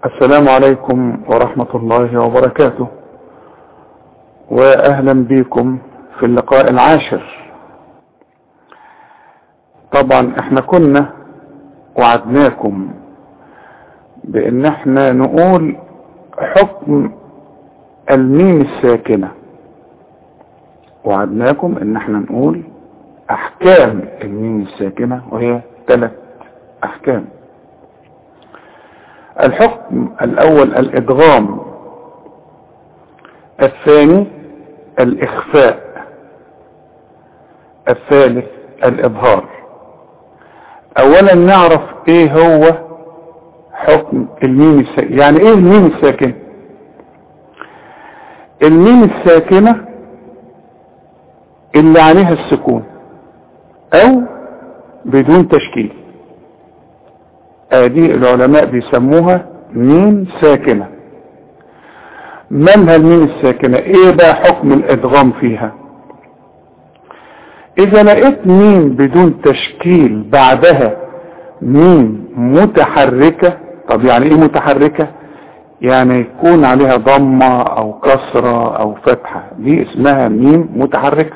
السلام عليكم ورحمة الله وبركاته وأهلا بكم في اللقاء العاشر طبعا احنا كنا وعدناكم بان احنا نقول حكم الميم الساكنة وعدناكم ان احنا نقول احكام الميم الساكنة وهي ثلاث احكام الحكم الاول الادغام الثاني الاخفاء الثالث الاظهار اولا نعرف ايه هو حكم الميم الساكن يعني ايه الميم الساكن الميم الساكنة اللي عليها السكون او بدون تشكيل ادي العلماء بيسموها ميم ساكنة مالها الميم الساكنة ايه بقى حكم الادغام فيها اذا لقيت ميم بدون تشكيل بعدها ميم متحركة طب يعني ايه متحركة يعني يكون عليها ضمة او كسرة او فتحة دي اسمها ميم متحركة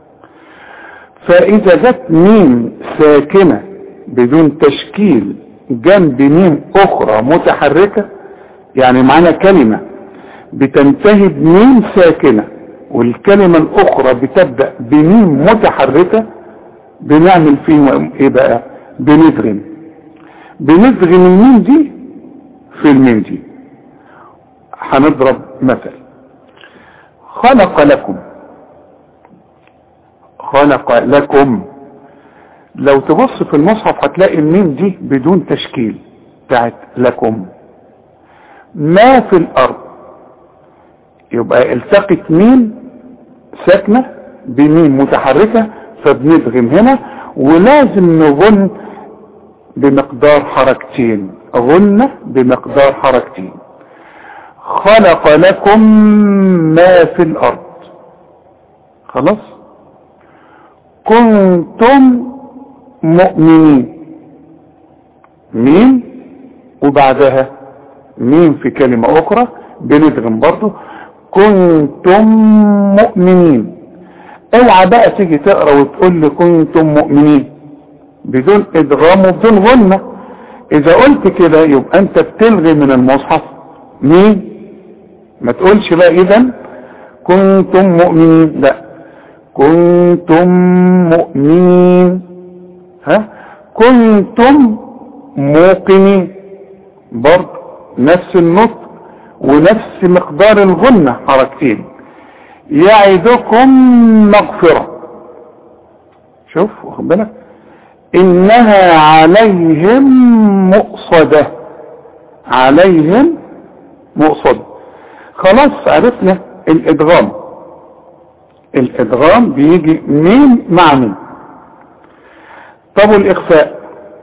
فاذا جت ميم ساكنة بدون تشكيل جنب ميم اخرى متحركة يعني معانا كلمة بتنتهي بميم ساكنة والكلمة الاخرى بتبدأ بميم متحركة بنعمل فيه ايه بقى بندغم بندغم الميم دي في الميم دي هنضرب مثل خلق لكم خلق لكم لو تبص في المصحف هتلاقي الميم دي بدون تشكيل بتاعت لكم ما في الارض يبقى التقت ميم ساكنة بميم متحركة فبندغم هنا ولازم نغن بمقدار حركتين غنة بمقدار حركتين خلق لكم ما في الارض خلاص كنتم مؤمنين ميم وبعدها ميم في كلمة اخرى بندغم برضو كنتم مؤمنين اوعى بقى تيجي تقرا وتقول لي كنتم مؤمنين بدون ادغام وبدون غنة اذا قلت كده يبقى انت بتلغي من المصحف مين ما تقولش بقى اذا كنتم مؤمنين لا كنتم مؤمنين ها كنتم موقنين برضه نفس النطق ونفس مقدار الغنة حركتين يعدكم مغفرة شوف واخد بالك انها عليهم مؤصدة عليهم مؤصدة خلاص عرفنا الادغام الادغام بيجي مين مع مين طب والاخفاء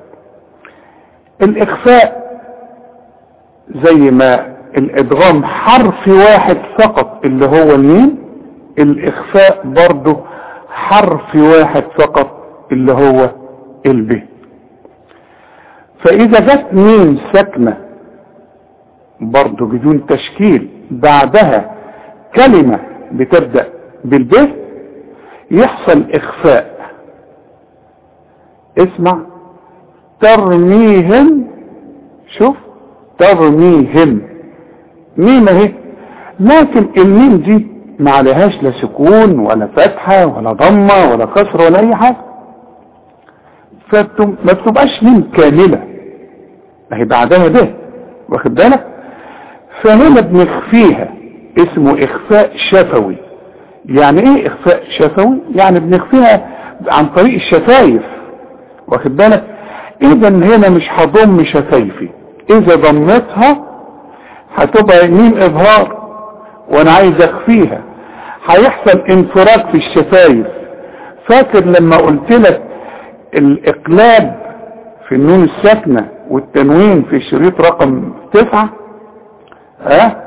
الاخفاء زي ما الادغام حرف واحد فقط اللي هو الميم الاخفاء برضه حرف واحد فقط اللي هو الب فاذا جت ميم ساكنة برضه بدون تشكيل بعدها كلمة بتبدأ بالب يحصل اخفاء اسمع ترميهم شوف ترميهم ميم اهي لكن الميم دي ما عليهاش لا سكون ولا فتحة ولا ضمة ولا كسر ولا اي حاجة فما بتبقاش ميم كاملة ما هي بعدها ده واخد بالك فهنا بنخفيها اسمه اخفاء شفوي يعني ايه اخفاء شفوي يعني بنخفيها عن طريق الشفايف واخد بالك اذا هنا مش هضم شفايفي اذا ضمتها هتبقى ميم اظهار وانا عايز اخفيها هيحصل انفراج في الشفايف فاكر لما قلت لك الاقلاب في النون الساكنة والتنوين في الشريط رقم تسعة ها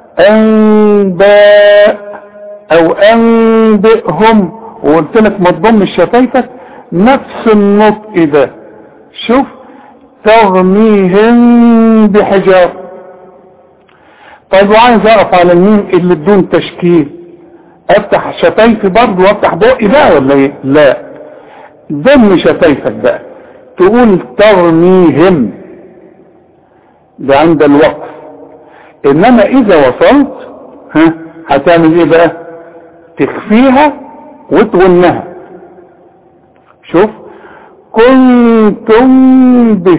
انباء او انبئهم وقلت لك ما تضمش شفايفك نفس النطق ده شوف ترميهم بحجار طيب وعايز اقف على الميم اللي بدون تشكيل افتح شفايفي برضه وافتح بقي بقى ولا ايه لا ضم شفايفك بقى تقول ترميهم ده عند الوقف انما اذا وصلت ها هتعمل ايه بقى تخفيها وتغنها شوف كنتم به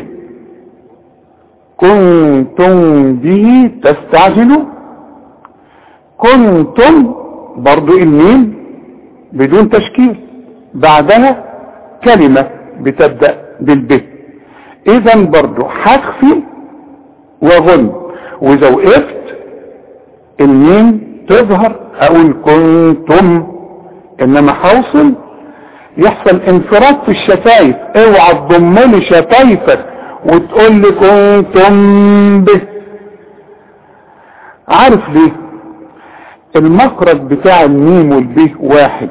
كنتم به تستعجلوا كنتم برضو الميم بدون تشكيل بعدها كلمة بتبدأ بالب اذا برضو هخفي وغن واذا وقفت الميم تظهر اقول كنتم انما حوصل يحصل انفراد في الشفايف اوعى تضم لي شفايفك وتقول لي كنتم به عارف ليه المخرج بتاع الميم والبه واحد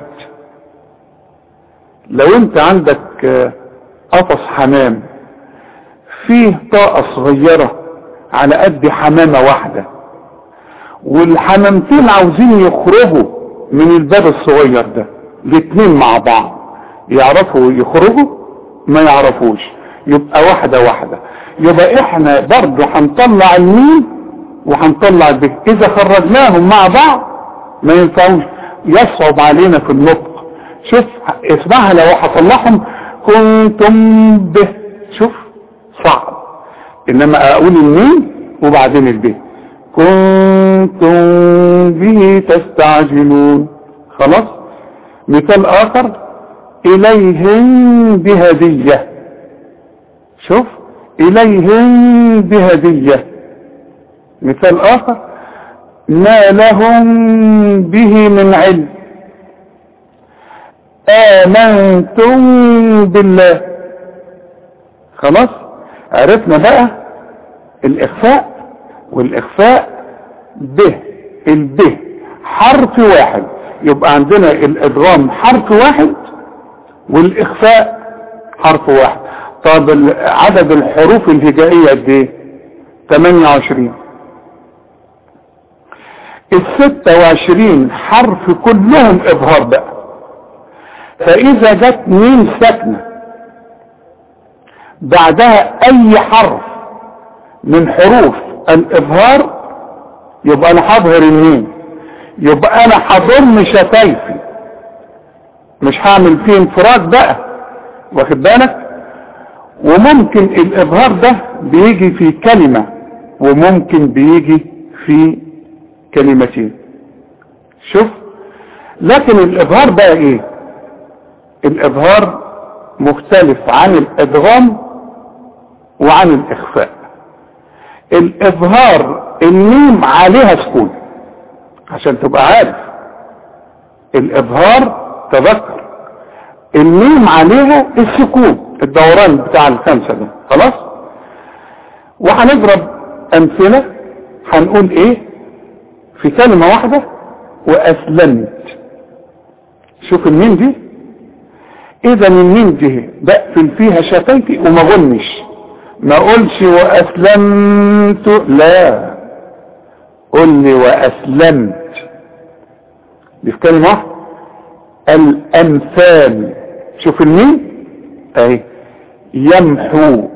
لو انت عندك قفص حمام فيه طاقة صغيرة على قد حمامة واحدة والحمامتين عاوزين يخرجوا من الباب الصغير ده الاتنين مع بعض يعرفوا يخرجوا ما يعرفوش يبقى واحدة واحدة يبقى احنا برضو هنطلع الميم وهنطلع البه اذا خرجناهم مع بعض ما ينفعوش يصعب علينا في النطق شوف اسمعها لو هطلعهم كنتم به شوف صعب انما اقول الميم وبعدين البه كنتم به تستعجلون خلاص مثال اخر اليهم بهدية شوف اليهم بهدية مثال اخر ما لهم به من علم آمنتم بالله خلاص عرفنا بقى الإخفاء والإخفاء به البه حرف واحد يبقى عندنا الإدغام حرف واحد والإخفاء حرف واحد طب عدد الحروف الهجائية قد ايه 28 الستة وعشرين حرف كلهم اظهار بقى فاذا جت ميم ساكنة بعدها اي حرف من حروف الاظهار يبقى انا هظهر الميم يبقى انا هضم شفايفي مش هعمل فيه انفراد بقى واخد بالك وممكن الاظهار ده بيجي في كلمة وممكن بيجي في كلمتين شوف لكن الاظهار بقى ايه الاظهار مختلف عن الادغام وعن الاخفاء الاظهار الميم عليها سكون عشان تبقى عارف الاظهار تذكر الميم عليها السكون الدوران بتاع الخمسة ده خلاص وهنضرب امثلة هنقول ايه في كلمة واحدة واسلمت شوف الميم دي اذا الميم دي بقفل فيها شفايفي وما غنش ما اقولش واسلمت لا قل لي واسلمت دي في كلمة واحدة الامثال شوف الميم اهي يمحو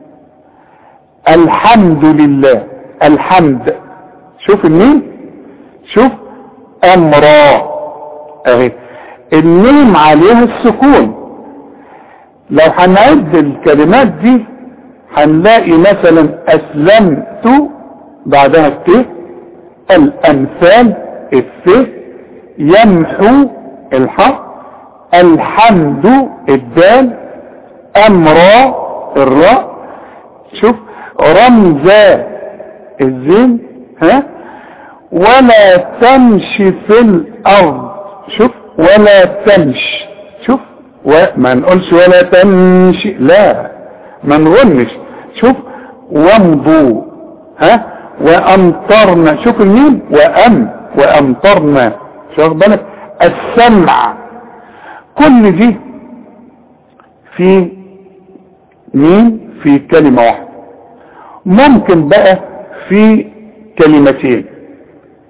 الحمد لله الحمد شوف الميم شوف امرا اهي الميم عليها السكون لو هنعد الكلمات دي هنلاقي مثلا اسلمت بعدها الت الامثال الث يمحو الحق الحمد الدال امرا الراء شوف رمزا الزين ها ولا تمشي في الارض شوف ولا تمشي شوف وما نقولش ولا تمشي لا ما نغنش شوف وامضوا ها وامطرنا شوف الميم وام وامطرنا شوف بالك السمع كل دي في مين في كلمة واحدة ممكن بقى في كلمتين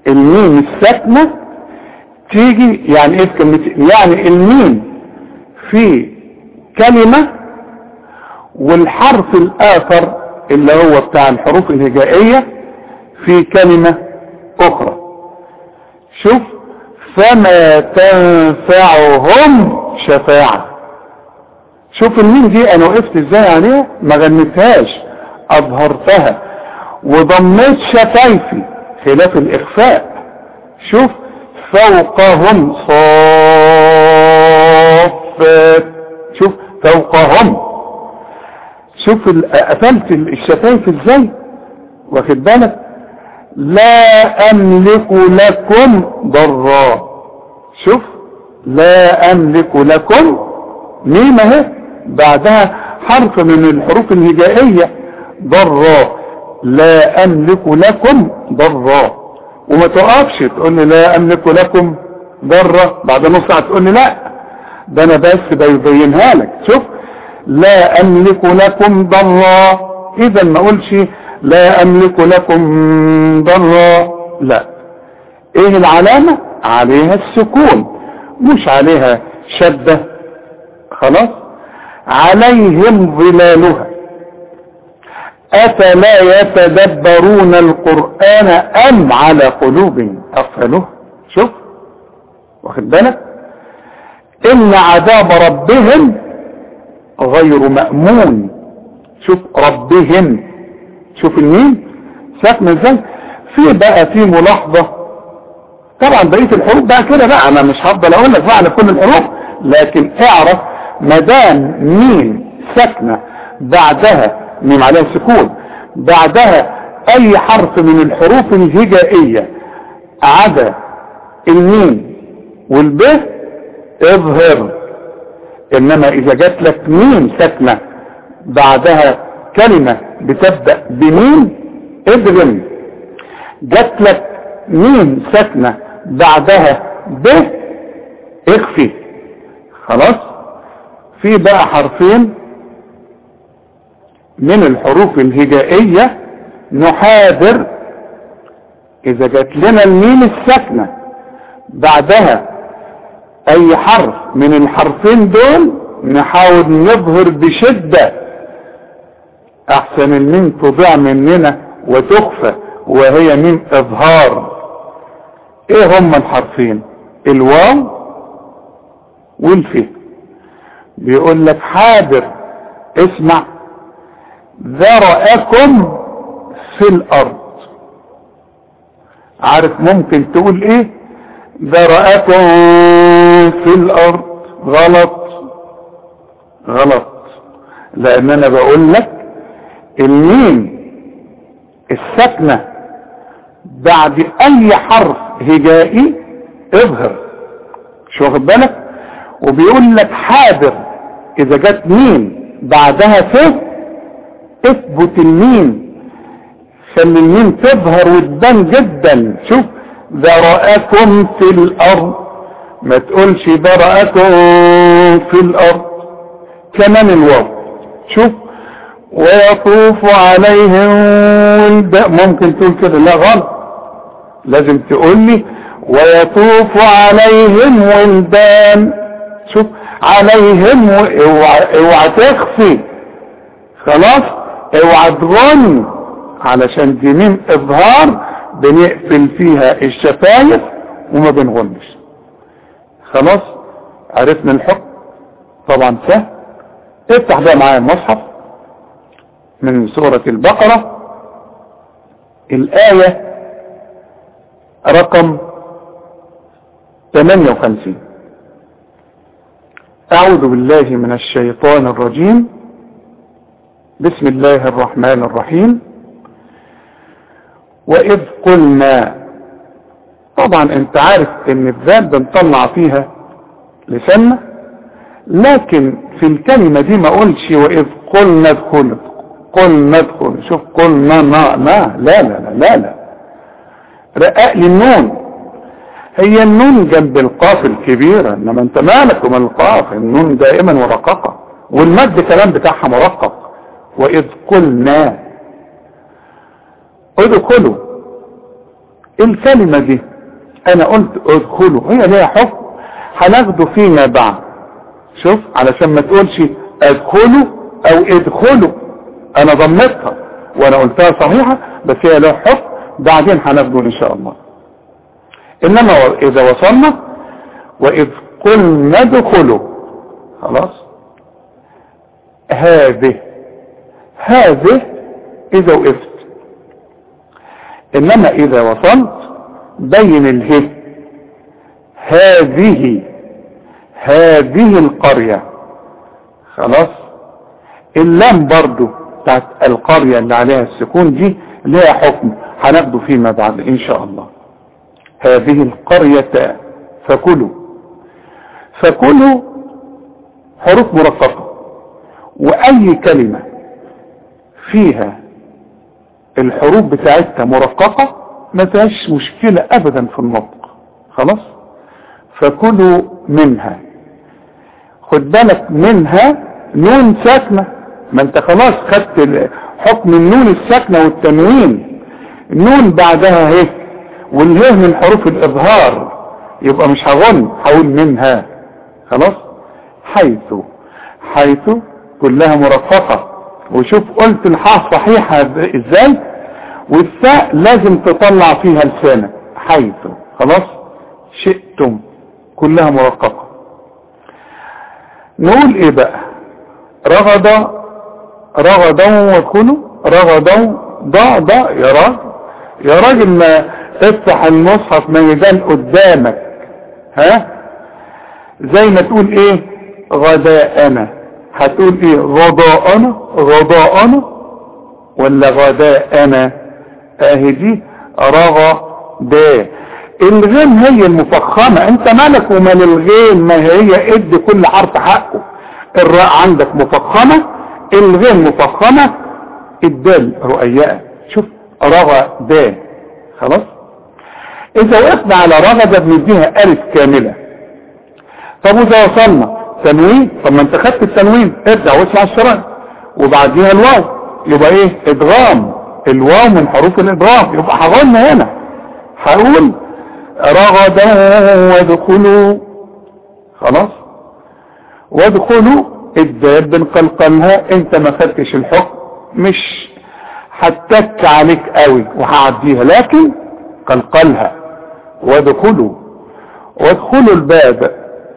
الميم الساكنة تيجي يعني ايه في كلمتين يعني الميم في كلمة والحرف الاخر اللي هو بتاع الحروف الهجائية في كلمة اخرى شوف فما تنفعهم شفاعة شوف الميم دي انا وقفت ازاي عليها ما غنيتهاش اظهرتها وضميت شفايفي خلاف الاخفاء شوف فوقهم صافات شوف فوقهم شوف قفلت الشفايف ازاي واخد بالك لا املك لكم ضرا شوف لا املك لكم ميم اهي بعدها حرف من الحروف الهجائية ضرا لا املك لكم ضرا وما تقفش تقول لي لا املك لكم ضرا بعد نص ساعه تقول لي لا ده انا بس بيبينها لك شوف لا املك لكم ضرا اذا ما اقولش لا املك لكم ضرا لا ايه العلامة عليها السكون مش عليها شدة خلاص عليهم ظلالها افلا يتدبرون القرآن ام على قلوب اقفلوها شوف واخد بالك ان عذاب ربهم غير مأمون شوف ربهم شوف المين ساكنه ازاي في بقى في ملاحظة طبعا بقية الحروف بقى كده بقى انا مش هفضل اقول لك بقى على كل الحروف لكن اعرف مدام مين ساكنه بعدها ميم عليها سكون بعدها اي حرف من الحروف الهجائية عدا الميم والب اظهر انما اذا جات لك ميم ساكنه بعدها كلمة بتبدأ بميم ادغم جات لك ميم ساكنة بعدها ب اخفي خلاص في بقى حرفين من الحروف الهجائية نحاذر اذا جات لنا الميم الساكنة بعدها اي حرف من الحرفين دول نحاول نظهر بشدة احسن الميم تضيع مننا وتخفى وهي ميم اظهار ايه هما الحرفين الواو والف بيقول لك حاضر اسمع ذرأكم في الارض عارف ممكن تقول ايه ذرأكم في الارض غلط غلط لان انا بقول لك الميم الساكنة بعد اي حرف هجائي اظهر شو واخد بالك وبيقول لك حاضر اذا جت ميم بعدها ف اثبت الميم خلي الميم تظهر وتبان جدا شوف ذرأكم في الارض ما تقولش ذرأكم في الارض كمان الواو شوف ويطوف عليهم ولدان ممكن تقول كده لا غلط لازم تقول لي ويطوف عليهم ولدان شوف عليهم اوعى اوعى تخفي خلاص اوعى تغني علشان دي ميم اظهار بنقفل فيها الشفايف وما بنغنش خلاص عرفنا الحكم طبعا سهل افتح بقى معايا المصحف من سورة البقرة الآية رقم 58 أعوذ بالله من الشيطان الرجيم بسم الله الرحمن الرحيم وإذ قلنا طبعا انت عارف ان الذات بنطلع فيها لسنة لكن في الكلمة دي ما قلش وإذ قلنا ادخل قلنا ادخل شوف قلنا ما ما لا لا لا لا لا رقاق لي النون هي النون جنب القاف الكبيرة انما انت مالك ومن القاف النون دائما مرققة والمد كلام بتاعها مرقق وإذ قلنا ادخلوا الكلمة دي انا قلت ادخلوا هي ليها حكم هناخده فيما بعد شوف علشان ما تقولش ادخلوا او ادخلوا انا ضمتها وانا قلتها صحيحة بس هي لها حكم بعدين هناخده ان شاء الله انما اذا وصلنا واذ قلنا ادخلوا خلاص هذه هذه اذا وقفت انما اذا وصلت بين اله هذه هذه القرية خلاص اللام برضو بتاعت القرية اللي عليها السكون دي لها حكم هناخده فيما بعد ان شاء الله هذه القرية فكلوا فكلوا حروف مرققة واي كلمة فيها الحروف بتاعتها مرققة ما فيهاش مشكلة ابدا في النطق خلاص فكلوا منها خد بالك منها نون ساكنة ما انت خلاص خدت حكم النون الساكنة والتنوين النون بعدها اهي والهي من حروف الاظهار يبقى مش هغن هقول منها خلاص حيث حيث كلها مرفقة وشوف قلت الحاء صحيحة ازاي والثاء لازم تطلع فيها لسانك حيث خلاص شئتم كلها مرققة نقول ايه بقى رغد رغدا وكلوا رغدا ضع ضع يا راجل يا راجل ما افتح المصحف ميدان قدامك ها زي ما تقول ايه غداءنا هتقول ايه غضاءنا غضاءنا ولا غداءنا اهي دي رغدا الغين هي المفخمة انت مالك ومال الغين ما هي ادي كل حرف حقه الراء عندك مفخمة الغين مفخمة الدال رؤياء شوف رغدا خلاص اذا وقفنا على رغدة بنديها الف كاملة طب واذا وصلنا تنوين طب ما انت خدت التنوين ارجع واسمع الشرائع وبعديها الواو يبقى ايه ادغام الواو من حروف الادغام يبقى هغن هنا هقول رغدا وادخلوا خلاص وادخلوا الدال بنقلقلها انت ما خدتش الحكم مش هتك عليك قوي وهعديها لكن قلقلها وادخلوا وادخلوا الباب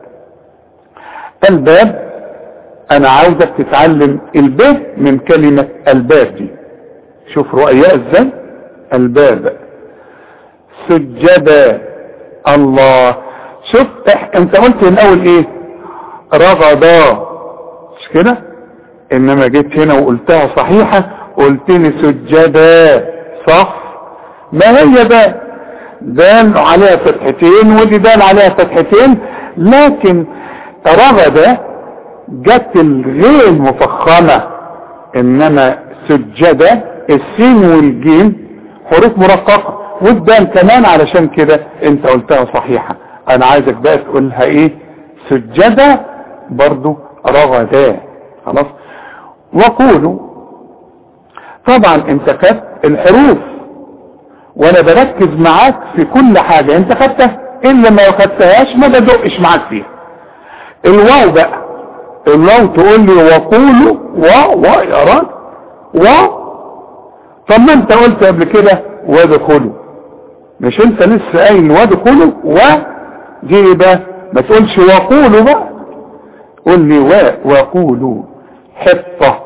الباب انا عاوزك تتعلم الباب من كلمة الباب دي شوف رؤياء ازاي الباب سجدا الله شوف انت قلت الاول ايه رغدا مش كده انما جيت هنا وقلتها صحيحة قلت لي سجدا صح ما هي ده دال عليها فتحتين ودي دال عليها فتحتين لكن رغد جت الغير مفخمة انما سجدة السين والجيم حروف مرققة والدال كمان علشان كده انت قلتها صحيحة انا عايزك بقى تقولها ايه سجدة برضو رغدا خلاص وقولوا طبعا انت خدت الحروف وانا بركز معاك في كل حاجة انت خدتها الا ما خدتهاش ما بدقش معاك فيها الواو بقى الواو تقول لي وقولوا و و يا راجل و طب ما انت قلت قبل كده وادخلوا مش انت لسه قايل وادخلوا و دي بقى ما تقولش وقولوا بقى قول لي و وقولوا حطة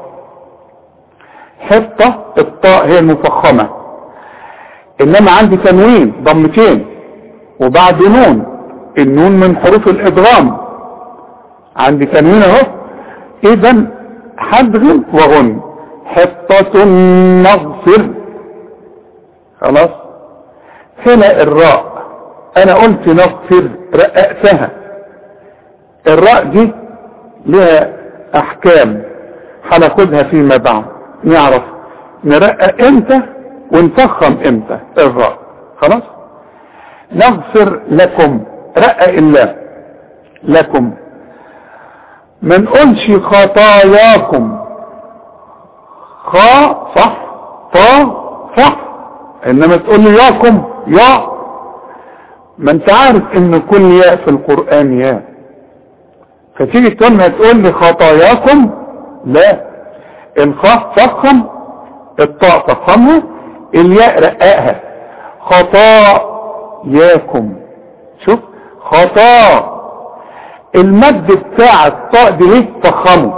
حطة الطاء هي المفخمة انما عندي تنوين ضمتين وبعد نون النون من حروف الادغام عندي تنوين اهو اذا حدغ وغن حطة نغفر خلاص هنا الراء انا قلت نغفر رققتها الراء دي لها احكام هناخدها فيما بعد نعرف نرقق امتى ونفخم امتى الراء خلاص نغفر لكم رقق الله لكم ما نقولش خطاياكم خا صح طا صح انما تقول لي ياكم يا ما انت عارف ان كل ياء في القرآن ياء فتيجي تقولها تقول لي خطاياكم لا الخاء فخم الطاء فخمها الياء رقاقها خطاياكم شوف خطا المد بتاع الطاء دي ليه فخمه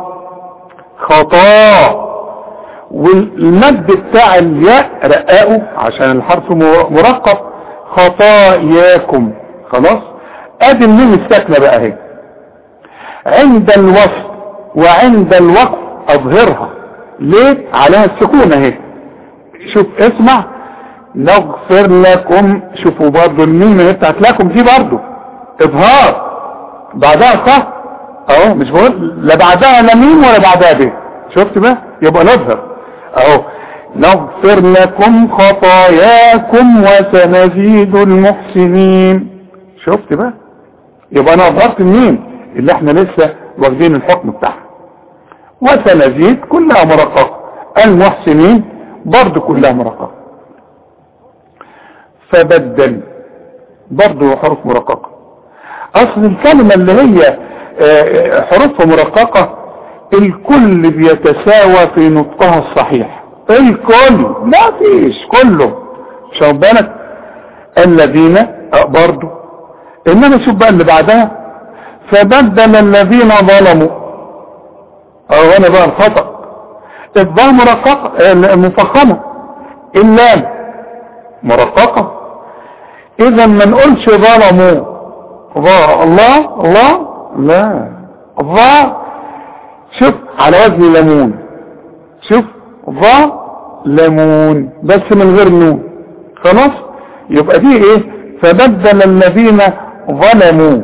خطا والمد بتاع الياء رقاقه عشان الحرف مرقب خطاياكم خلاص ادي الميم الساكنه بقى اهي عند الوصف وعند الوقف اظهرها ليه عليها السكون اهي شوف اسمع نغفر لكم شوفوا برضو الميم اللي بتاعت لكم دي برضو اظهار بعدها صح اهو مش بقول لا بعدها لا ميم ولا بعدها ب شفت بقى يبقى نظهر اهو نغفر لكم خطاياكم وسنزيد المحسنين شفت بقى يبقى انا اظهرت الميم اللي احنا لسه واخدين الحكم بتاعها وسنزيد كلها مرققة المحسنين برضو كلها مرققة فبدل برضو حروف مرققة اصل الكلمة اللي هي حروفها مرققة الكل بيتساوى في نطقها الصحيح الكل لا فيش كله شوف بالك الذين برضو انما شوف بقى اللي بعدها فبدل الذين ظلموا او هنا بقى الخطأ الضاء مرققة مفخمة اللام مرققة اذا ما نقولش ظلموا ظا الله الله لا ظا شوف على وزن ليمون شوف ظا ليمون بس من غير نون خلاص يبقى دي ايه فبدل الذين ظلموا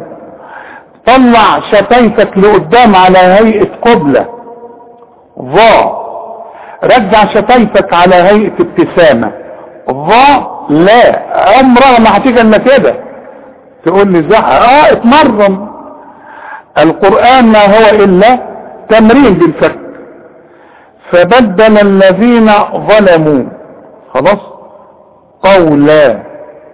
طلع شفايفك لقدام على هيئة قبلة ظا رجع شفايفك على هيئة ابتسامة ظا لا عمرها ما هتيجي الا كده تقول لي زح اه اتمرن القرآن ما هو الا تمرين بالفك فبدل الذين ظلموا خلاص قولا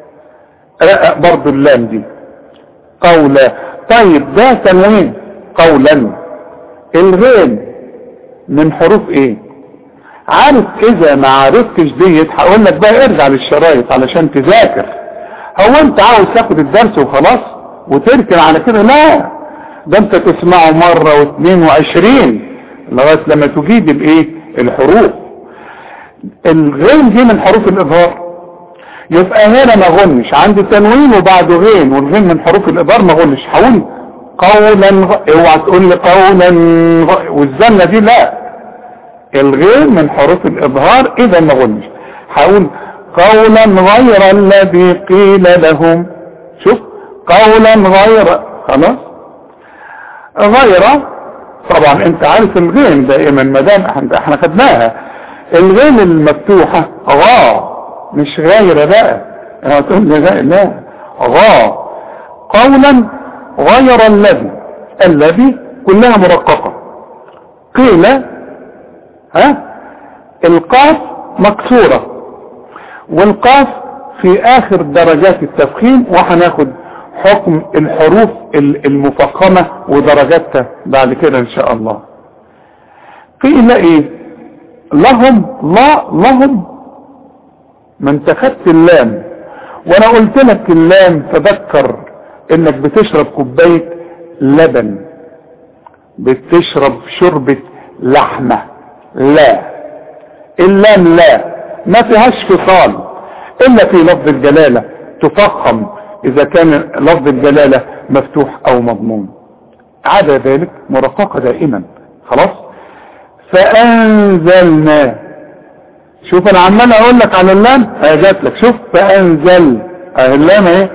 برضو اللام دي قولا طيب ده تنوين قولا الغين من حروف ايه عارف اذا ما عرفتش ديت هقول لك بقى ارجع للشرايط علشان تذاكر هو انت عاوز تاخد الدرس وخلاص وتركن على كده لا ده انت تسمعه مرة واثنين وعشرين لغاية لما تجيب الايه الحروف الغين دي من حروف الاظهار يبقى هنا ما غنش عندي تنوين وبعده غين والغين من حروف الاظهار ما غنش هقول قولا غ... اوعى تقول لي قولا غ... والزنه دي لا الغين من حروف الاظهار اذا ما غنش هقول قولا غير الذي قيل لهم شوف قولا غير خلاص غير طبعا انت عارف الغين دائما ما دام احنا خدناها الغين المفتوحه غا مش غير بقى انا تقول لي غير لا غا قولا غير الذي الذي كلها مرققة قيل ها القاف مكسورة والقاف في اخر درجات التفخيم وهناخد حكم الحروف المفخمة ودرجاتها بعد كده ان شاء الله قيل ايه لهم لا لهم ما انت خدت اللام وانا قلت لك اللام تذكر انك بتشرب كوباية لبن بتشرب شربة لحمة لا اللام لا ما فيهاش فصال الا في لفظ الجلالة تفخم اذا كان لفظ الجلالة مفتوح او مضمون عدا ذلك مرققة دائما خلاص فانزلنا شوف انا عمال اقول لك على اللام هي جات لك شوف فانزل اهي اللام اهي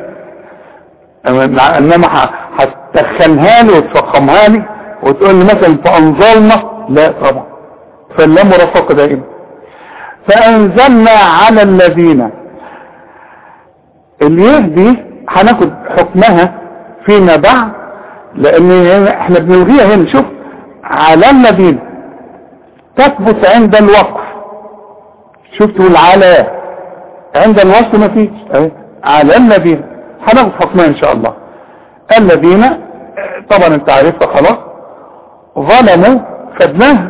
انما هتدخلها لي وتفخمها لي وتقول لي مثلا فانزلنا لا طبعا فاللام مرفقه دائما فانزلنا على الذين اليه دي هناخد حكمها فيما بعد لان احنا بنلغيها هنا شوف على الذين تثبت عند الوقف شفت والعلى عند الوصل ما فيش اهي على الذين هناخد حكمها ان شاء الله الذين طبعا انت عارفها خلاص ظلموا خدناها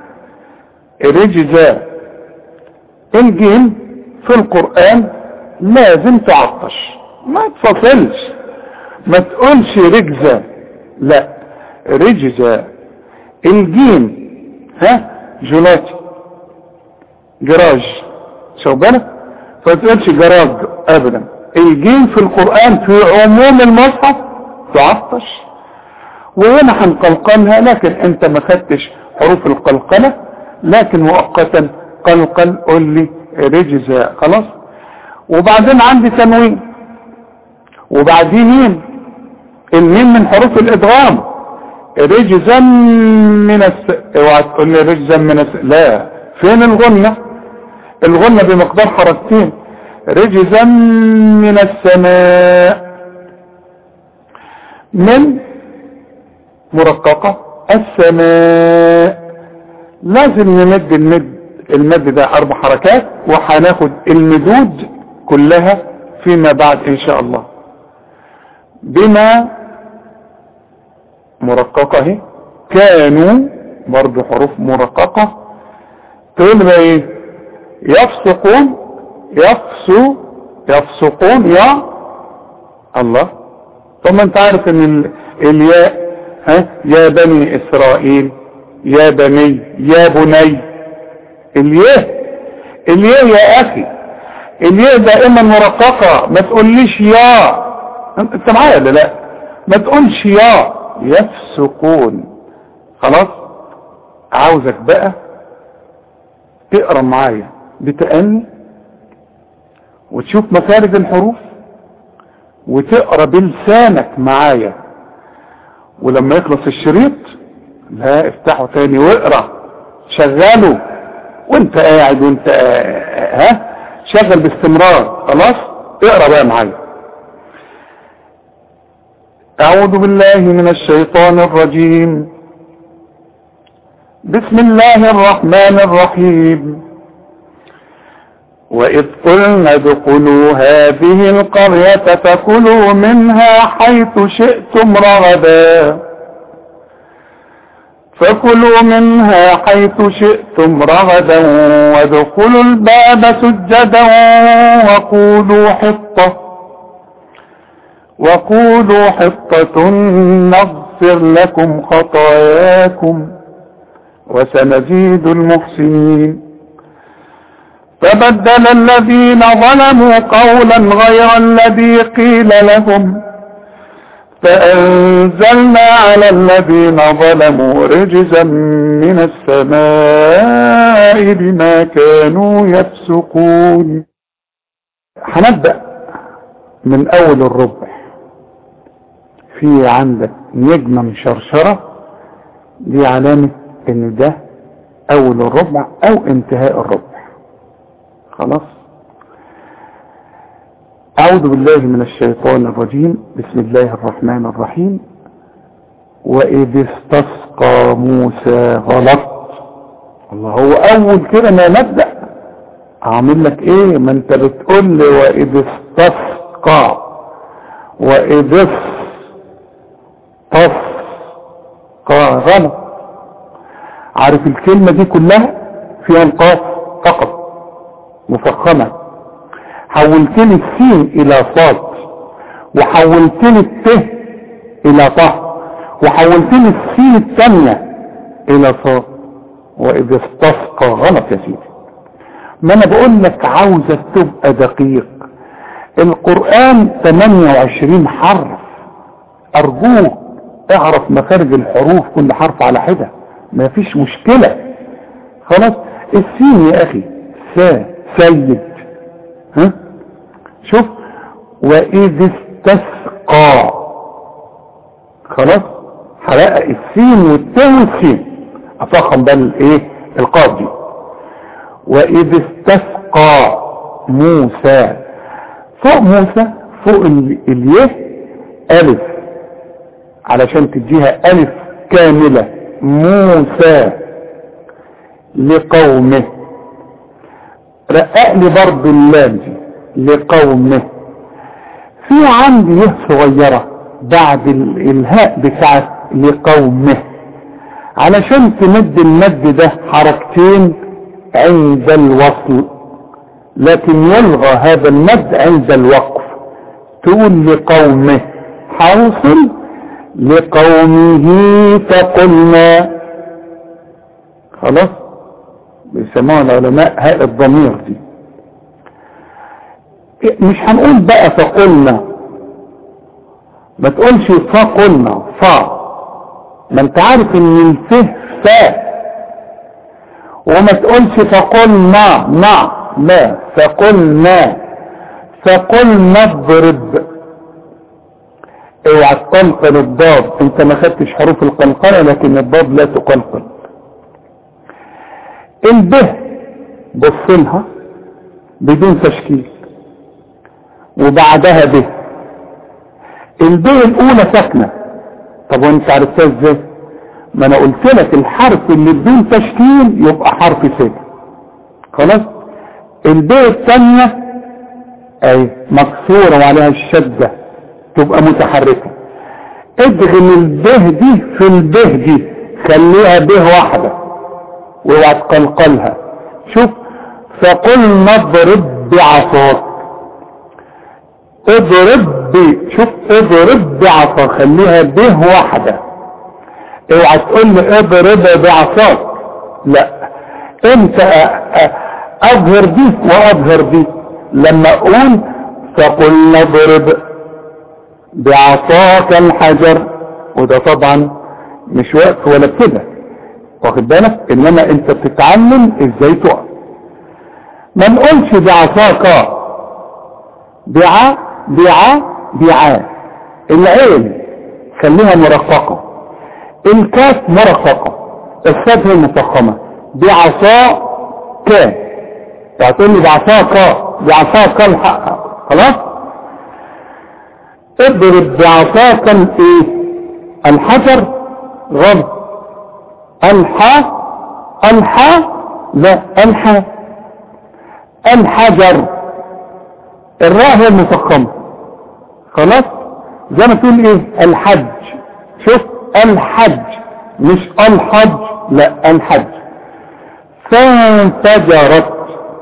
رجزا الجيم في القرآن لازم تعطش ما تفصلش ما تقولش رجزة لا رجزة الجيم ها جولاتي جراج شو بالك فما تقولش جراج ابدا الجيم في القرآن في عموم المصحف تعطش وهنا هنقلقلها لكن انت ما خدتش حروف القلقلة لكن مؤقتا قلقل قول لي رجزة خلاص وبعدين عندي تنوين وبعدين مين الميم من حروف الادغام رجزا من الس... اوعى تقول لي رجزا من الس... لا فين الغنة الغنة بمقدار حركتين رجزا من السماء من مرققة السماء لازم نمد المد المد ده اربع حركات وهناخد المدود كلها فيما بعد ان شاء الله بما مرققة اهي كانوا برضو حروف مرققة تقول بقى ايه يفسقون يفسو يفسقون يا الله طب ما انت عارف ان ال... الياء ها يا بني اسرائيل يا بني يا بني الياء الياء يا اخي الياء دائما مرققة ما تقوليش يا انت معايا ولا لا ما تقولش يا يفسقون خلاص عاوزك بقى تقرا معايا بتأني وتشوف مخارج الحروف وتقرا بلسانك معايا ولما يخلص الشريط لا افتحه تاني واقرا شغله وانت قاعد وانت ها شغل باستمرار خلاص اقرا بقى معايا اعوذ بالله من الشيطان الرجيم بسم الله الرحمن الرحيم وإذ قلنا ادخلوا هذه القرية فكلوا منها حيث شئتم رغدا فكلوا منها حيث شئتم رغدا وادخلوا الباب سجدا وقولوا حطة وقولوا حطة نغفر لكم خطاياكم وسنزيد المحسنين فبدل الذين ظلموا قولا غير الذي قيل لهم فأنزلنا على الذين ظلموا رجزا من السماء بما كانوا يفسقون هنبدأ من أول الربع في عندك نجمة مشرشرة دي علامة ان ده اول الربع او انتهاء الربع خلاص اعوذ بالله من الشيطان الرجيم بسم الله الرحمن الرحيم واذ استسقى موسى غلط الله هو اول كده ما نبدأ اعمل لك ايه ما انت بتقول لي واذ استسقى واذ استسقى غلط عارف الكلمة دي كلها فيها القاف فقط مفخمة حولت لي السين الى صاد وحولت لي الت الى طه وحولت لي السين الثانية الى صاد واذا استسقى غلط يا سيدي ما انا بقول لك عاوزك تبقى دقيق القرآن 28 حرف ارجوك اعرف مخارج الحروف كل حرف على حده ما فيش مشكلة خلاص السين يا اخي سا سيد ها شوف واذ استسقى خلاص حرقق السين والتاء والسين افخم بقى الايه القاف دي واذ استسقى موسى فوق موسى فوق اليه الف علشان تديها الف كامله موسى لقومه رقق لي برضه اللام دي لقومه في عندي يه صغيرة بعد ال- الهاء بتاعت لقومه علشان تمد المد ده حركتين عند الوصل لكن يلغى هذا المد عند الوقف تقول لقومه حوصل لقومه فقلنا خلاص بيسموها العلماء هاء الضمير دي مش هنقول بقى فقلنا ما تقولش فقلنا فا ما انت عارف ان الفه فا وما تقولش فقلنا ما لا فقلنا فقلنا اضرب اوعى تقلقل الضاد انت ما خدتش حروف القلقله لكن الضاد لا تقلقل البه بصلها بدون تشكيل وبعدها به البه الاولى ساكنه طب وانت عرفتها ازاي ما انا قلت لك الحرف اللي بدون تشكيل يبقى حرف ساكن خلاص الباء الثانية اي مكسورة وعليها الشدة تبقى متحركة ادغم البه دي في البه دي خليها به واحدة واوعى تقلقلها شوف فقل نضرب بعصاك اضرب ب شوف اضرب بعصا خليها به واحدة اوعى تقول لي اضرب بعصاك لا انت اظهر دي واظهر دي لما اقول فقل نضرب بعصاك الحجر وده طبعا مش وقت ولا كده واخد بالك انما انت بتتعلم ازاي تقف ما نقولش بعصاك بع بع بع العين خليها مرققة الكاف مرققة الصاد هي مفخمة بعصا ك تعطي لي بعصاك بعصاك الحق خلاص اضرب بعصاك الايه الحجر غلط الحا الحا لا الحا الحجر الراء هي المفخمة خلاص زي ما تقول ايه الحج شوف الحج مش الحج لا الحج فانفجرت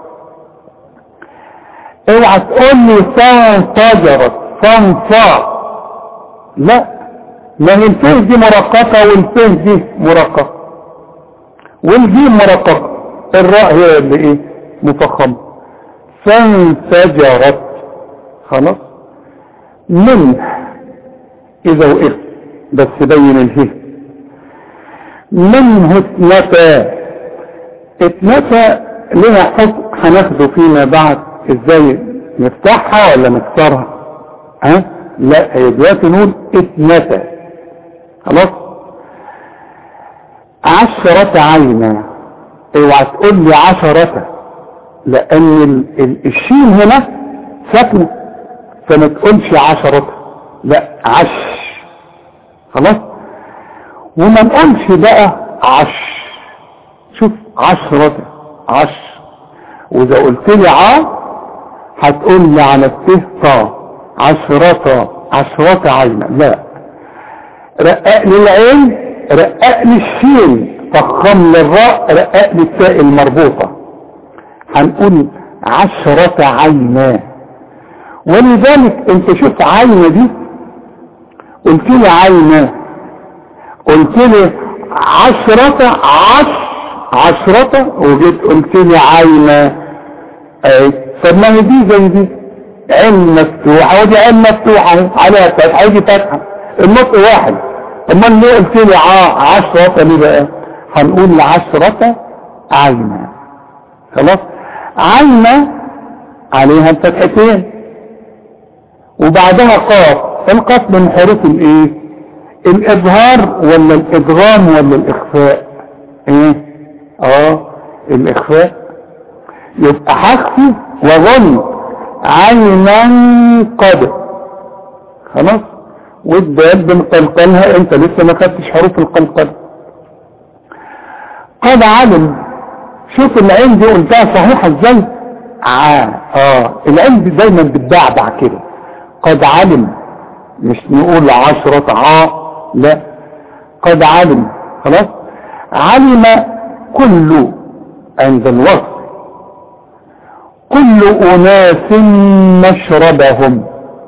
اوعى تقول لي فانفجرت فانفا لا ما هي الفه دي مرققة والفه دي مرققة والجيم مرققة الراء هي اللي ايه مفخمة فانفجرت خلاص من اذا وقفت بس بين الهي منه اثنتا اثنتا لها حكم هناخده فيما بعد ازاي نفتحها ولا نكسرها ها لا هي دلوقتي نقول اثنتا خلاص عشرة عينا اوعى تقول لي عشرة لان ال ال الشين هنا ساكنه فما تقولش عشرة لا عش خلاص وما نقولش بقى عش شوف عشرة عش واذا قلت لي ع هتقول لي على الته طا عشرة عشرة عينة لا رقق لي العين رقق لي الشين فخم للراء رقق لي التاء المربوطة هنقول عشرة عينا ولذلك انت شوف عينة دي قلت لي عينة قلت لي عشرة عش عشرة وجيت قلت لي عينة اي طب ما هي دي زي دي عين مفتوحة ودي عين مفتوحة عليها فتحة ودي فتحة النطق واحد امال ليه قلت لي عشرة ليه بقى هنقول عشرة عينة خلاص عينة عليها الفتحتين وبعدها قاف القاف من حروف الايه الاظهار ولا الادغام ولا الاخفاء ايه اه الاخفاء يبقى حخفي وظن عينا قد خلاص والدال بنقلقلها انت لسه ما خدتش حروف القلقل قد علم شوف العين دي قلتها صحيحة ازاي اه اه العين دي دايما بتبعبع كده قد علم مش نقول عشرة ع لا قد علم خلاص علم كل عند الوصف كل أناس مشربهم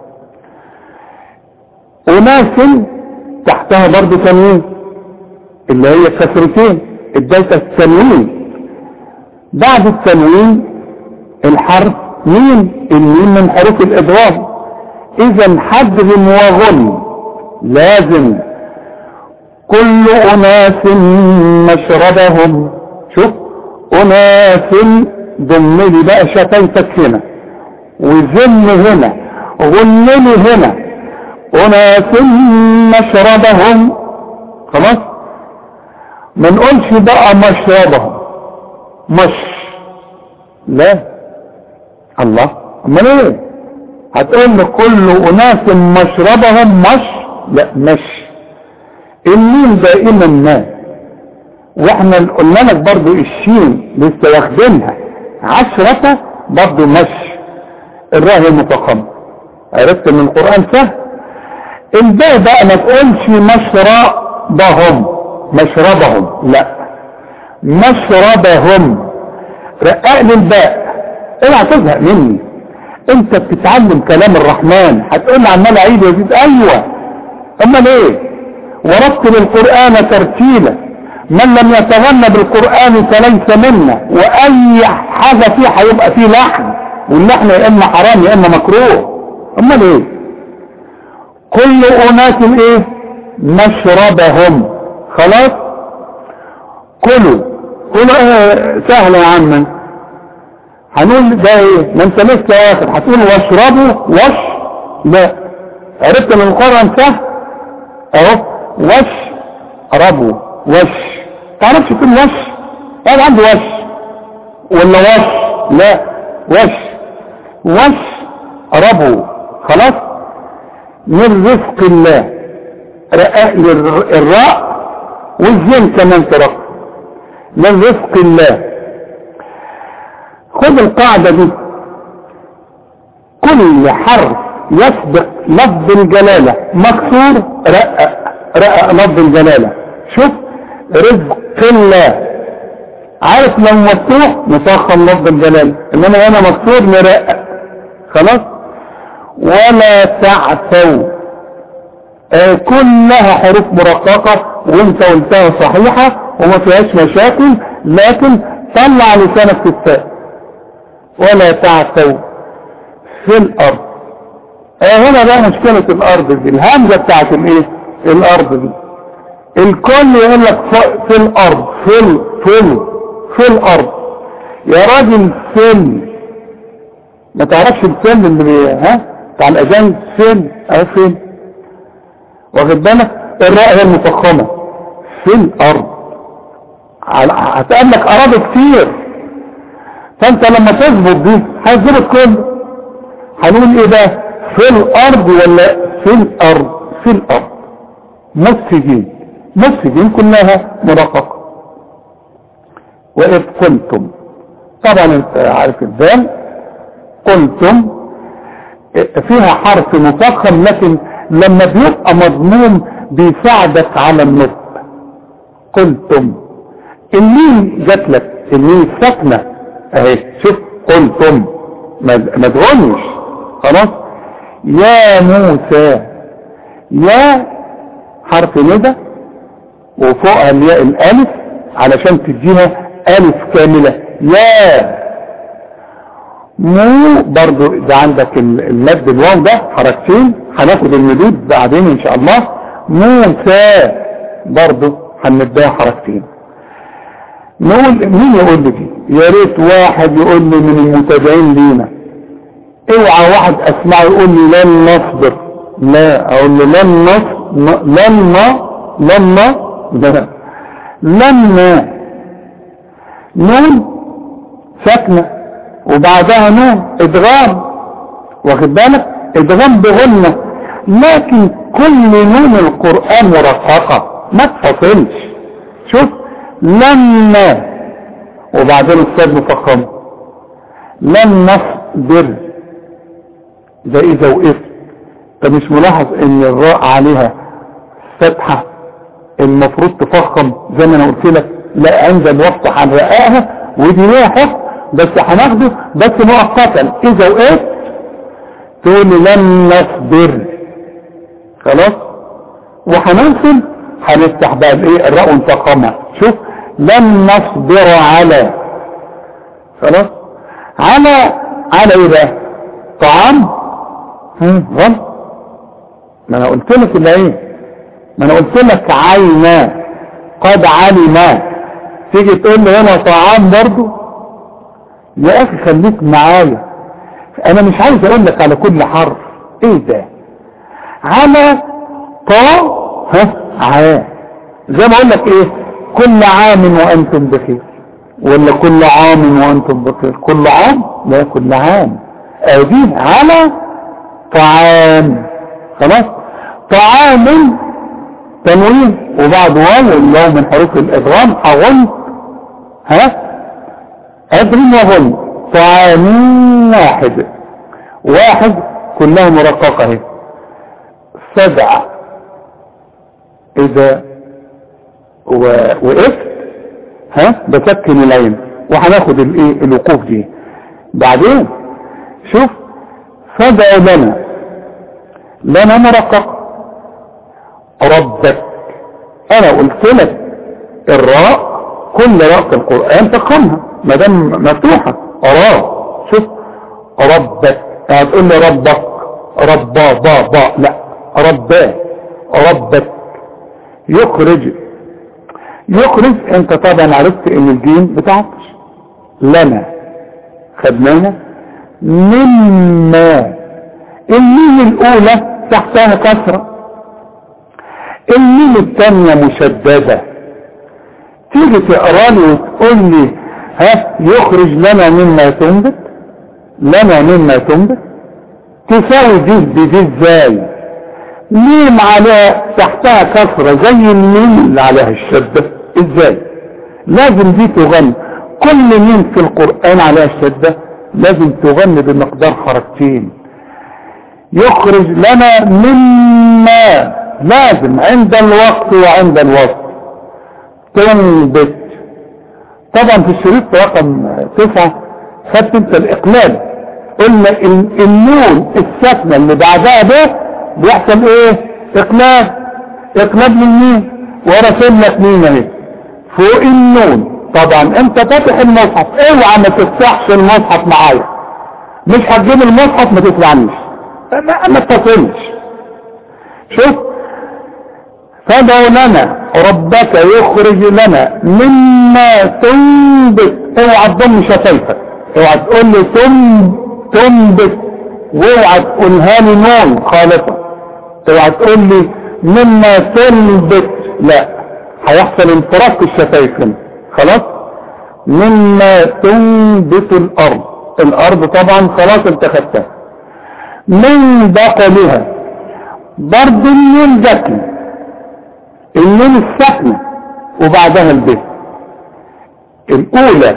أناس تحتها برضو تنوين اللي هي كسرتين اديت التنوين بعد التنوين الحرف مين الميم من حروف الادغام اذا حذف وغن لازم كل اناس مشربهم شوف اناس ضم لي بقى شفايفك هنا وزن هنا غن لي هنا اناس مشربهم خلاص ما نقولش بقى مشربهم مش لا الله امال ايه هتقول لكل اناس مشربهم مش لا مش الميم دائما ما واحنا قلنا لك برضو الشين لسه واخدينها عشرة برضو مش الراء المفخمة عرفت من القرآن سهل الباء بقى ما تقولش مشربهم مشربهم لا مشربهم رقق لي الباء اوعى تزهق مني انت بتتعلم كلام الرحمن هتقول لي عمال اعيد وازيد ايوه امال ايه ورتل القران ترتيلا من لم يتغنى بالقران فليس منا واي حاجه فيه هيبقى فيه لحن واللحن يا اما حرام يا اما مكروه امال ايه كل اناس ايه مشربهم خلاص كلوا كلوا ايه سهله يا عم هنقول ده ايه ما انت لسه واخد هتقول واشربوا وش لا عرفت من القرآن سهل اهو وش ربوا وش تعرفش تقول وش قال عنده وش ولا وش لا وش وش ربوا خلاص من رزق الله رقاء الراء والزين كمان ترق من رزق الله خذ القاعدة دي كل حرف يسبق لفظ الجلالة مكسور رقق رقق لفظ الجلالة شوف رزق الله عارف لو مفتوح نفخم لفظ الجلالة انما هنا مكسور نرقق خلاص ولا تعثوا آه كلها حروف مرققة وانت قلتها صحيحة وما فيهاش مشاكل لكن طلع لسانك في التاء ولا تعثوا في الارض اه هنا بقى مشكلة الارض دي الهمزة بتاعت الايه الارض دي الكل يقول لك في الارض في ال في ال في الارض يا راجل فين ما تعرفش الفيلم اللي ها بتاع الاذان فين اه فين واخد بالك الراء هي المفخمة في الارض هتقابلك اراضي كتير فانت لما تظبط دي هتظبط كله هنقول ايه ده في الارض ولا في الارض في الارض مفسدين مفسدين كلها مرققة واذ قلتم طبعا انت عارف الدال قلتم فيها حرف مفخم لكن لما بيبقى مضموم بيساعدك على النطق قلتم المين جات لك المين ساكنه اهي شوف قلتم ما تغنش خلاص يا موسى يا حرف ندى وفوقها الياء الالف علشان تديها الف كاملة يا مو برضو ده عندك المد الواو ده حركتين هناخد المدود بعدين ان شاء الله موسى برضو هنديها حركتين نقول مين يقول لي دي يا ريت واحد يقول لي من المتابعين لينا اوعى واحد اسمعه يقول لي لن نصبر لا اقول له لن نصبر لن لن لا لما نون ساكنة وبعدها نون ادغام واخد بالك ادغام بغنة لكن كل نون القرآن مرققة ما تفصلش شوف لما وبعدين الصاد مفخم لن نصبر ده اذا وقفت انت مش ملاحظ ان الراء عليها فتحة المفروض تفخم زي ما انا قلت لك لا عند الوقت هنرقاها ودي ليها حكم بس هناخده بس مؤقتا اذا وقفت تقول لي لن نصبر خلاص وهننصب هنفتح بقى الايه الراء ونفخمها شوف لن نصبر على خلاص على على ايه بقى طعام غلط ما انا قلت لك اللي ايه ما انا قلت لك عينا قد علم تيجي تقول لي هنا طعام برضو يا اخي خليك معايا انا مش عايز اقول لك على كل حرف ايه ده على طا ها عا زي ما اقول لك ايه كل عام وانتم بخير ولا كل عام وانتم بخير كل عام لا كل عام ادي على طعام خلاص طعام تنوين وبعد واو اللي هو من حروف الادغام اغن ها ادري وغن طعام واحد واحد كلها مرققة اهي سبع اذا وقفت ها بسكن العين وهناخد الايه الوقوف دي بعدين شوف فدع لنا لنا مرقق ربك انا قلت لك الراء كل راء في القرآن تقامها ما دام مفتوحة راء شوف ربك هتقول لي ربك ربا با با لا رباه ربك يخرج يخرج انت طبعا عرفت ان الجيم بتاعتش لنا خدناها مما الميم الاولى تحتها كسرة الميم الثانية مشددة تيجي تقرا لي وتقول لي ها يخرج لنا مما تنبت لنا مما تنبت تساوي دي بدي ازاي ميم على تحتها كسرة زي الميم اللي عليها الشدة ازاي لازم دي تغني كل ميم في القرآن عليها الشدة لازم تغني بمقدار حركتين يخرج لنا مما لازم عند الوقت وعند الوقت تنبت طبعا في الشريط رقم تسعة خدت انت الاقلاب قلنا النون الساكنة اللي بعدها ده بيحصل ايه اقلاب اقلاب من مين ورسل لك مين اهي فوق النون طبعا انت فاتح المصحف اوعى ما تفتحش المصحف معايا مش هتجيب المصحف ما تسمعنيش ما ما اتصلش شوف فدعوا لنا ربك يخرج لنا مما تنبت اوعى تضم شفايفك اوعى تقول لي تنبت واوعى تقولها لي نون خالصة اوعى تقول لي مما تنبت لا هيحصل انفراج في الشفايف هنا خلاص مما تنبت الارض الارض طبعا خلاص انت خدتها من بقلها برضه النون ذكي النون الساكنة وبعدها الب الاولى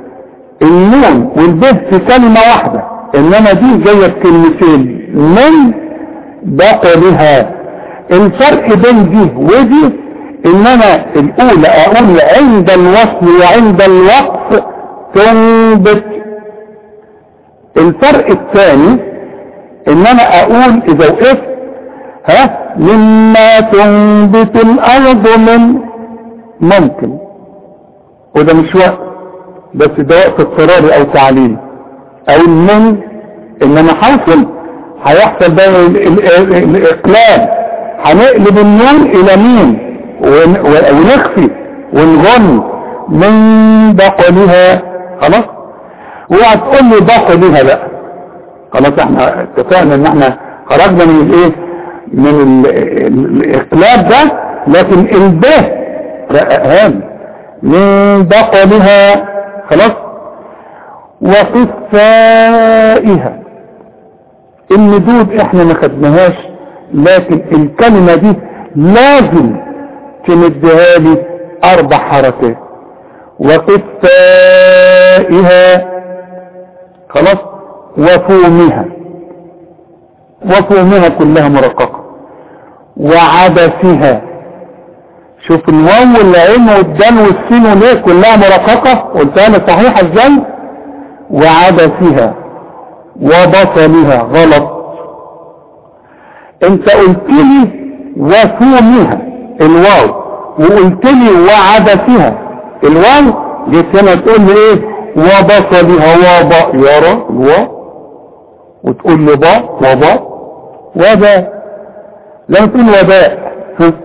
النون والب في كلمة واحدة انما دي جاية بكلمتين من بقلها الفرق بين دي ودي انما الاولى اقول عند الوصل وعند الوقف تنبت الفرق الثاني ان انا اقول اذا وقفت ها مما تنبت الارض من ممكن وده مش وقت بس ده وقت اضطراري او تعليمي او من انما حاصل هيحصل بقى الاقلاب هنقلب النون الى مين ونخفي ونغن من بقلها خلاص اوعى تقول لي بقلها لا خلاص احنا اتفقنا ان احنا خرجنا من الايه من الاقلاب ده لكن البه رققهان من بقلها خلاص وقفائها الندود احنا ما خدناهاش لكن الكلمة دي لازم تمدها لي اربع حركات وقفائها خلاص وفومها وفومها كلها مرققة وعدسها شوف الواو والعين والدال والسين واليه كلها مرققة قلتها لي صحيحة ازاي وعدسها وبصلها غلط انت قلت لي وفومها الواو وقلت لي وعدسها الواو جيت هنا تقول لي ايه وبصلها وباء يرى الواو وتقول لي باء وباء وباء لما تقول وباء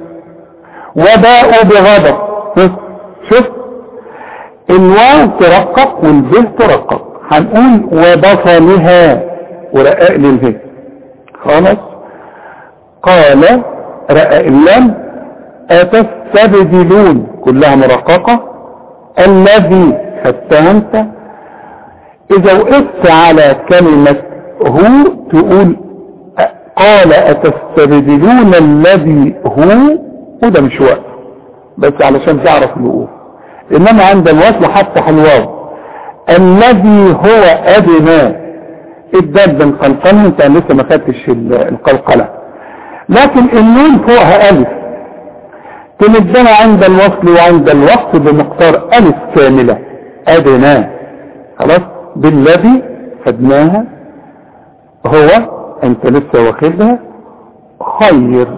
وباء بغضب شوف الواو ترقق والبه ترقق هنقول وبصلها ورقاق للبه خلاص قال رقاق اللام أتستبدلون كلها مرققة الذي خدتها انت اذا وقفت على كلمة هو تقول قال أتستبدلون الذي هو وده مش وقت بس علشان تعرف الوقوف انما عند الوصل حتى الواو الذي هو ادنى الدال بنقلقله انت لسه ما خدتش القلقله لكن النون فوقها الف تمدها عند الوصل وعند الوقت بمقدار الف كامله ادنى خلاص بالذي خدناها هو انت لسه واخدها خير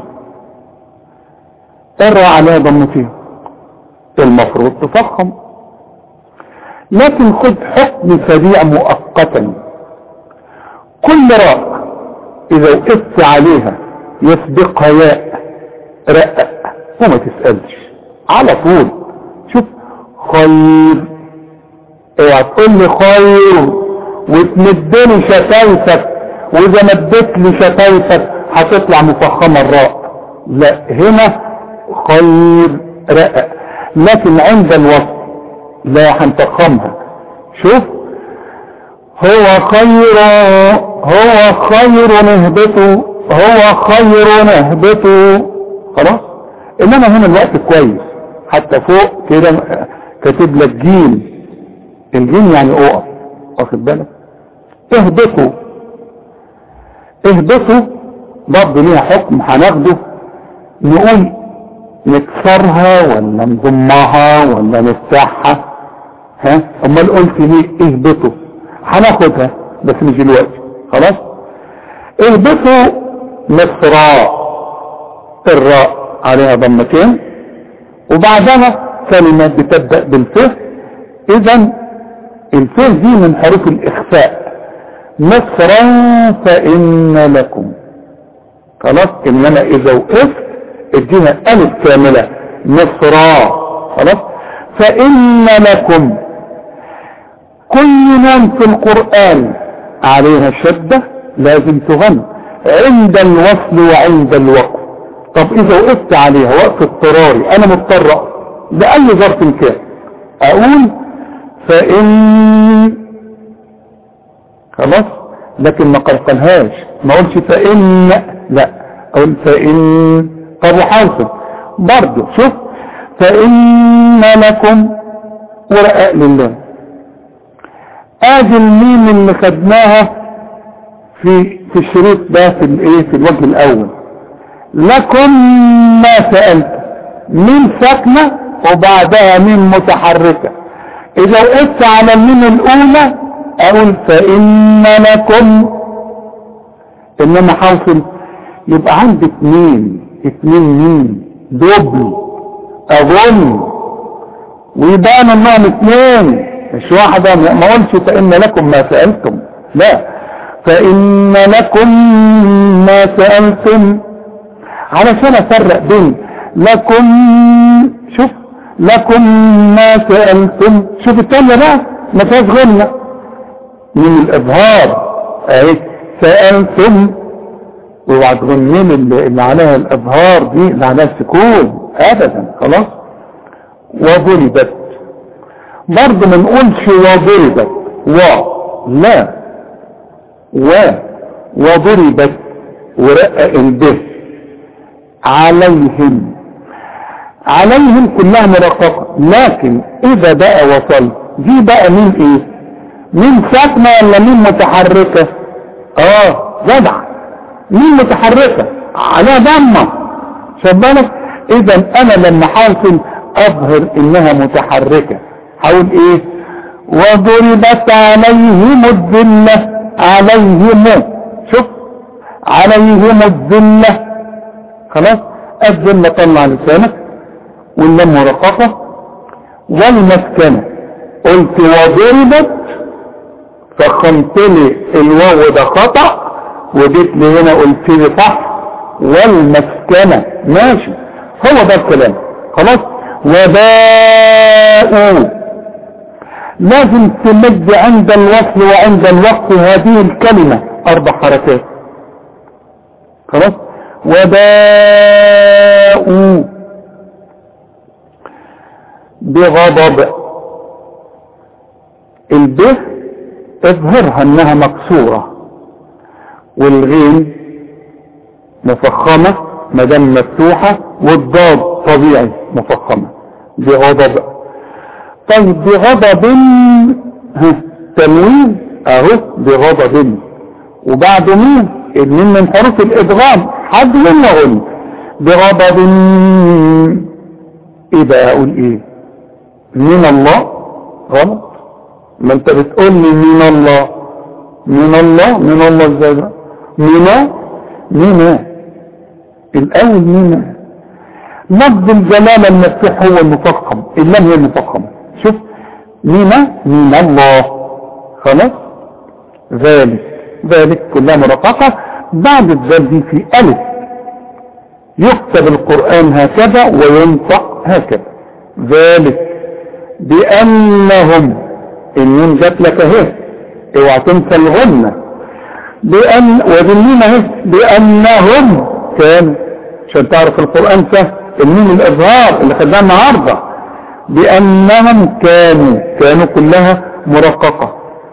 الراء عليها ضمتين المفروض تفخم لكن خد حكم سريع مؤقتا كل راء اذا وقفت عليها يسبقها ياء رقق وما تسألش على طول شوف خير اوعى تقول لي خير وتمدني شفايفك واذا مدت لي شفايفك هتطلع مفخمه الراء لا هنا خير رقق لكن عند الوصف لا هنفخمها شوف هو خير هو خير نهبته هو خير نهبته خلاص انما هنا الوقت كويس حتى فوق كده كاتب لك جيم الجيم يعني اقف واخد بالك اهبطوا اهبطوا برضه ليها حكم هناخده نقول نكسرها ولا نضمها ولا نفتحها ها امال قلت ليه اهبطوا هناخدها بس مش دلوقتي خلاص اهبطوا مصراء الراء عليها ضمتين وبعدها كلمات بتبدأ بالفه اذا الفه دي من حروف الاخفاء مصرا فان لكم خلاص انما اذا وقفت اديها الف كاملة مصرا خلاص فان لكم كل نون في القرآن عليها شدة لازم تغن عند الوصل وعند الوقف طب اذا وقفت عليها وقف اضطراري انا مضطر لأي ظرف كان اقول فإن خلاص لكن ما قلقلهاش ما اقولش فإن لا اقول فإن طب وحاصل برضه شوف فإن لكم ورقاء لله ادي الميم اللي خدناها في في الشريط ده في الايه في الوجه الاول لكم ما سألت ميم ساكنة وبعدها ميم متحركة اذا وقفت على الميم الاولى اقول فان لكم انما حاصل يبقى عندي اتنين اتنين ميم دبل اظن ويبان انهم اتنين مش واحدة ما قلتش فإن لكم ما سألتم لا فإن لكم ما سألتم علشان أفرق بين لكم شوف لكم ما سألتم شوف التانية بقى ما فيهاش غنة من الإظهار أهي سألتم اوعى تغنين اللي, اللي عليها الإظهار دي اللي عليها السكون أبدا خلاص وضربت برضه ما نقولش وضربت و لا و وضربت ورقق البه عليهم عليهم كلها مرققة لكن اذا بقى وصل دي بقى مين ايه مين ساكنة ولا مين متحركة اه جدع مين متحركة على ضمة بالك اذا انا لما حاول اظهر انها متحركة حاول ايه وضربت عليهم الذلة عليهم شوف عليهم الذلة خلاص الذلة طلع لسانك واللم مرققة والمسكنة قلت وضربت فخمت لي الواو ده خطأ وجيت لي هنا قلت لي صح والمسكنة ماشي هو ده الكلام خلاص وباءوا لازم تمد عند الوصل وعند الوقت هذه الكلمة اربع حركات خلاص وباءوا بغضب الب اظهرها انها مكسورة والغين مفخمة مدام مفتوحة والضاد طبيعي مفخمة بغضب طيب بغضب تنوين اهو بغضب وبعد مين المين من حروف الادغام حد ولا غن بغضب ايه بقى اقول ايه من الله غلط ما انت بتقول لي من الله من الله من الله ازاي بقى من من الاول من لفظ الجلالة المفتوح هو المفخم اللام هي المفخمة شوف من من الله خلاص ذلك ذلك كلها مرققة بعد الذال دي في ألف يكتب القرآن هكذا وينطق هكذا ذلك بأنهم النون جات لك اهي اوعى تنسى الغنة بأن وذنين اهي بأنهم كانوا عشان تعرف القرآن سهل النون الإظهار اللي خدناها النهارده بأنهم كانوا كانوا كلها مرققة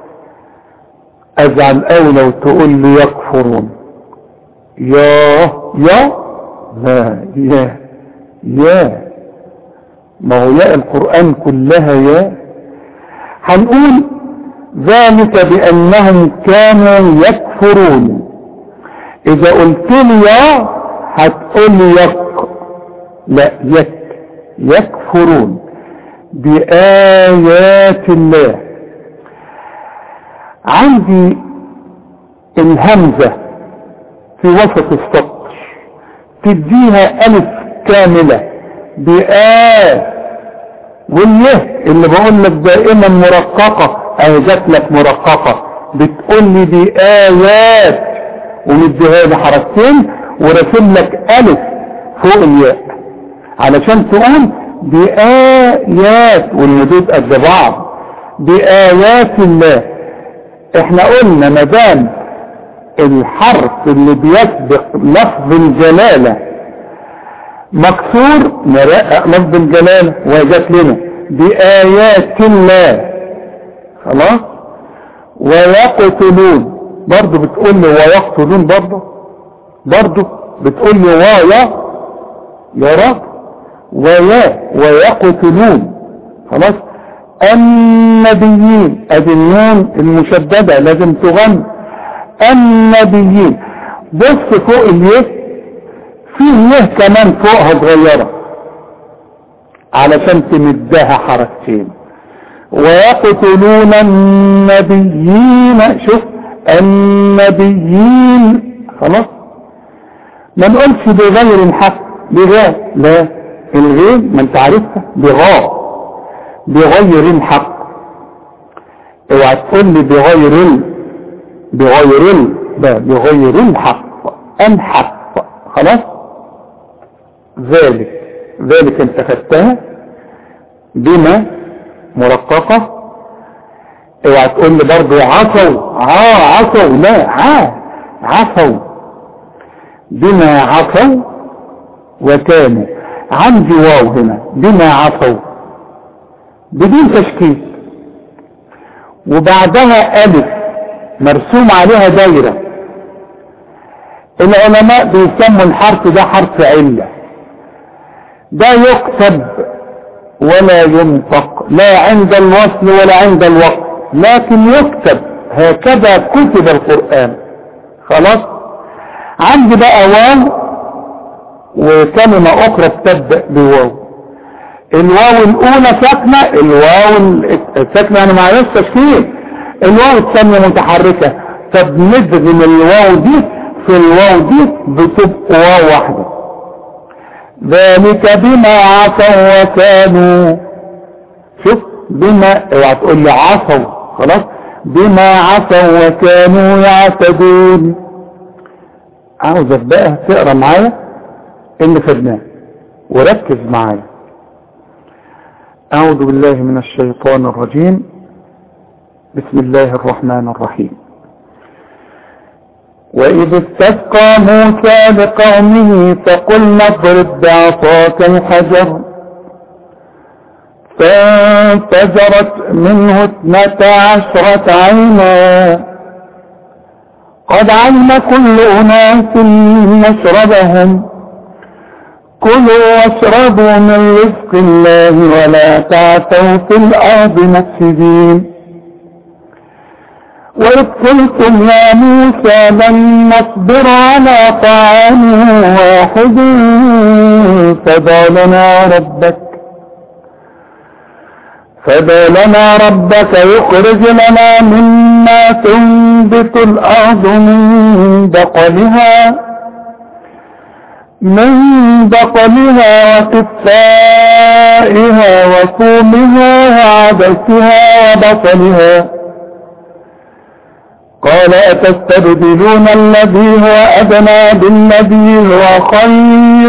أزعل أوي لو تقول لي يكفرون يا يا لا يا يا ما هو ياء القرآن كلها يا هنقول ذلك بأنهم كانوا يكفرون إذا قلت لي يا هتقول لي يك لا يك يكفرون بآيات الله عندي الهمزة في وسط السطر تديها ألف كاملة بآ واليه اللي بقول لك دائما مرققة اهي جات لك مرققة بتقول لي دي آيات ومديها لي حركتين ورسم لك ألف فوق الياء علشان تقول بآيات والمدود قد بعض بآيات الله احنا قلنا مدام الحرف اللي بيسبق لفظ الجلالة مكسور نرقق لفظ الجلالة وجات لنا بآيات الله خلاص ويقتلون برضو بتقول لي ويقتلون برضو برضو بتقول لي ويا يا رب ويا ويقتلون خلاص النبيين ادي النون المشددة لازم تغن النبيين بص فوق اليه فيه يه كمان فوقها صغيرة علشان تمدها حركتين ويقتلون النبيين شوف النبيين خلاص ما نقولش بغير الحق بغاء لا الغير ما انت عارفها بغاء بغير الحق اوعى تقول لي بغير ال بغير ال لا بغير الحق الحق خلاص ذلك ذلك انت خدتها بما مرققة اوعى تقول لي برضه عصوا اه عصوا لا ع عصوا بما عصوا وكانوا عندي واو هنا بما عصوا بدون تشكيل وبعدها ألف مرسوم عليها دايرة العلماء بيسموا الحرف ده حرف علة ده يكتب ولا ينطق لا عند الوصل ولا عند الوقت لكن يكتب هكذا كتب القرآن خلاص عندي بقى واو وكلمة اخرى بتبدأ بواو الواو الاولى ساكنة الواو الساكنة انا معلش تشكيل الواو الثانية متحركة فبندغم الواو دي في الواو دي بتبقى واو واحدة ذلك بما عصوا وكانوا شوف بما اوعى تقول لي عصوا خلاص بما عصوا وكانوا يعتدون عاوزك بقى تقرا معايا اللي خدناه وركز معايا اعوذ بالله من الشيطان الرجيم بسم الله الرحمن الرحيم وإذ استسقى موسى لقومه فقلنا اضرب بعصاك الحجر فانفجرت منه اثنتا عشرة عينا قد علم كل أناس مشربهم كلوا واشربوا من رزق الله ولا تعثوا في الأرض مفسدين وإذ قلتم يا موسى لن نصبر على طعام واحد فدع لنا ربك فدع لنا ربك يخرج لنا مما تنبت الأرض من بقلها من بقلها وكفائها وفومها وعدسها وبصلها قال أتستبدلون الذي هو أدنى بالذي هو خير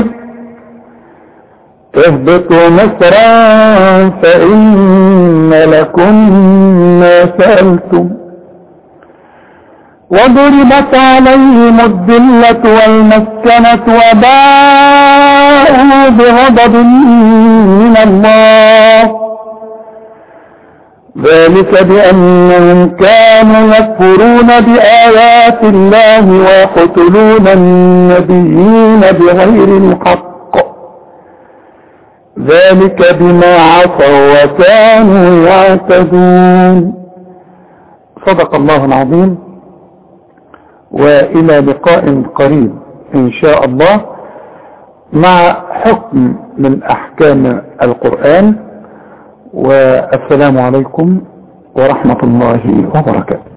اهبطوا مصرا فإن لكم ما سألتم وضربت عليهم الذلة والمسكنة وباءوا بغضب من الله ذلك بأنهم كانوا يكفرون بآيات الله ويقتلون النبيين بغير الحق ذلك بما عصوا وكانوا يعتدون صدق الله العظيم وإلى لقاء قريب إن شاء الله مع حكم من أحكام القرآن والسلام عليكم ورحمة الله وبركاته